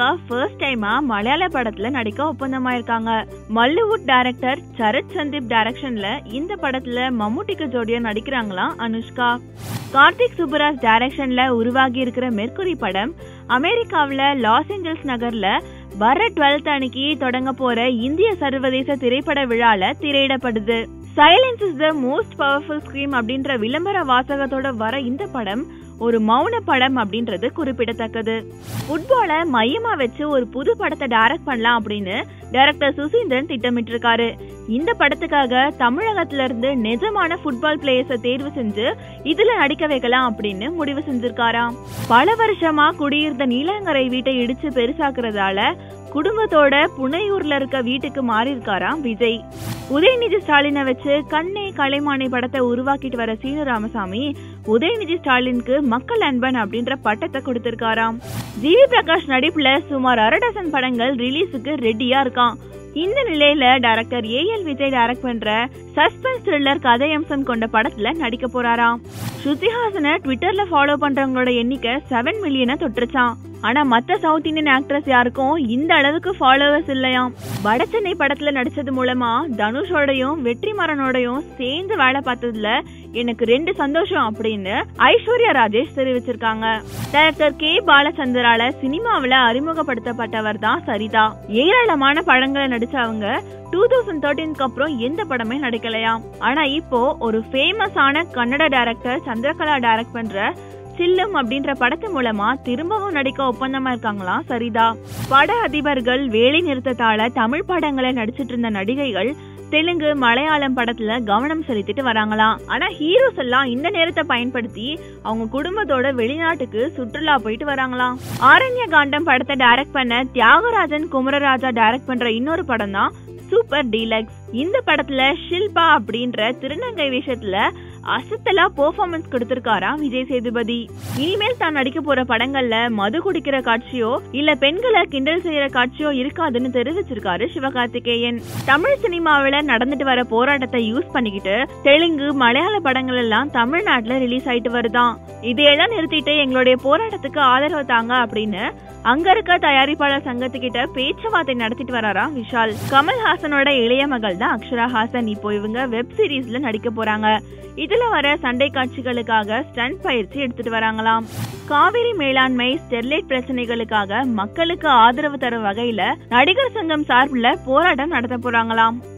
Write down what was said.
Anushka first டைமா மலையாள படத்துல நடிக்க ஒப்பந்தமாயிருக்காங்க மல்லிவுட் டைரக்டர் சரத் சந்தீப் டைரக்ஷன்ல இந்த படத்துல மம்முட்டிக்கு ஜோடியா நடிக்கிறாங்களாம் அனுஷ்கா கார்த்திக் சுப்புராஜ் டைரக்ஷன்ல உருவாகி இருக்கிற மெர்க்குரி படம் அமெரிக்காவுல லாஸ் ஏஞ்சல்ஸ் நகர்ல வர டுவெல்த் அன்னைக்கு தொடங்க போற இந்திய சர்வதேச திரைப்பட விழால திரையிடப்படுது silence is the most powerful scream அப்படின்ற விளம்பர வாசகத்தோட வர இந்த படம் ஒரு மௌன படம் அப்படின்றது குறிப்பிடத்தக்கது ஃபுட்பாலை மையமா வச்சு ஒரு புது படத்தை டைரக்ட் பண்ணலாம் அப்படின்னு டைரக்டர் சுசீந்திரன் திட்டமிட்டிருக்காரு இந்த படத்துக்காக தமிழகத்துல இருந்து நிஜமான ஃபுட்பால் பிளேயர்ஸை தேர்வு செஞ்சு இதுல நடிக்க வைக்கலாம் அப்படின்னு முடிவு செஞ்சிருக்காராம் பல வருஷமா குடியிருந்த நீலங்கரை வீட்டை இடிச்சு பெருசாக்குறதால குடும்பத்தோட புனையூர்ல இருக்க வீட்டுக்கு மாறி இருக்காராம் விஜய் உதயநிதி ஸ்டாலினை வச்சு கண்ணே கலைமானை படத்தை உருவாக்கிட்டு வர சீனு ராமசாமி உதயநிதி ஸ்டாலினுக்கு மக்கள் அன்பன் அப்படின்ற பட்டத்தை கொடுத்திருக்காராம் ஜிவி பிரகாஷ் நடிப்புல சுமார் அரை டசன் படங்கள் ரிலீஸுக்கு ரெடியா இருக்கான் இந்த நிலையில director A L Vijay direct பண்ற சஸ்பென்ஸ் த்ரில்லர் கதையம்சம் கொண்ட படத்துல நடிக்க போறாராம் ஸ்ருதிஹாசனை ட்விட்டர்ல ஃபாலோ பண்றவங்களோட எண்ணிக்கை செவன் மில்லியனை தொட்டுருச்சான் ஆனா மத்த சவுத் இந்தியன் ஆக்ட்ரஸ் யாருக்கும் இந்த அளவுக்கு ஃபாலோவர்ஸ் இல்லையாம் வடசென்னை படத்துல நடிச்சது மூலமா தனுஷோடையும் வெற்றிமாறனோடையும் சேர்ந்து வேலை பார்த்ததுல எனக்கு ரெண்டு சந்தோஷம் அப்படின்னு ஐஸ்வர்யா ராஜேஷ் தெரிவிச்சிருக்காங்க டைரக்டர் கே பாலச்சந்திரால சினிமாவில அறிமுகப்படுத்தப்பட்டவர் தான் சரிதா ஏராளமான படங்களை நடிச்ச அவங்க டூ தௌசண்ட் தேர்ட்டீன்க்கு அப்புறம் எந்த படமே நடிக்கலையாம் ஆனா இப்போ ஒரு ஃபேமஸான கன்னட டைரக்டர் சந்திரகலா டைரக்ட் பண்ற சில்லும் அப்படின்ற படத்து மூலமா திரும்பவும் நடிக்க ஒப்பந்தமா இருக்காங்களாம் சரிதா பட அதிபர்கள் வேலை நிறுத்தத்தால தமிழ் படங்களை நடிச்சிட்டு இருந்த நடிகைகள் தெலுங்கு மலையாளம் படத்துல கவனம் செலுத்திட்டு வராங்களாம் ஆனா ஹீரோஸ் எல்லாம் இந்த நேரத்தை பயன்படுத்தி அவங்க குடும்பத்தோட வெளிநாட்டுக்கு சுற்றுலா போயிட்டு வராங்களாம் ஆரண்ய காண்டம் படத்தை டைரக்ட் பண்ண தியாகராஜன் குமரராஜா டைரக்ட் பண்ற இன்னொரு படம் தான் சூப்பர் டீலக்ஸ் இந்த படத்துல ஷில்பா அப்படின்ற திருநங்கை வேஷத்துல அசத்தலா பெர்ஃபார்மன்ஸ் கொடுத்திருக்காராம் விஜய் சேதுபதி இனிமேல் தான் நடிக்க போற படங்கள்ல மது குடிக்கிற காட்சியோ இல்ல பெண்களை கிண்டல் செய்யற காட்சியோ இருக்காதுன்னு தெரிவிச்சிருக்காரு சிவகார்த்திகேயன் தமிழ் சினிமாவில நடந்துட்டு வர போராட்டத்தை யூஸ் பண்ணிக்கிட்டு தெலுங்கு மலையாள படங்கள் எல்லாம் தமிழ்நாட்டுல ரிலீஸ் ஆயிட்டு வருதாம் இதையெல்லாம் நிறுத்திட்டு எங்களுடைய போராட்டத்துக்கு ஆதரவு தாங்க அப்படின்னு அங்க இருக்க தயாரிப்பாளர் சங்கத்துக்கிட்ட பேச்சுவார்த்தை நடத்திட்டு வராராம் விஷால் கமல்ஹாசனோட இளைய மகள் தான் அக்ஷரா ஹாசன் இப்போ இவங்க வெப் சீரிஸ்ல நடிக்க போறாங்க இதுல வர சண்டை காட்சிகளுக்காக ஸ்டண்ட் பயிற்சி எடுத்துட்டு வராங்களாம் காவிரி மேலாண்மை ஸ்டெர்லைட் பிரச்சனைகளுக்காக மக்களுக்கு ஆதரவு தரும் வகையில நடிகர் சங்கம் சார்பில் போராட்டம் நடத்த போறாங்களாம்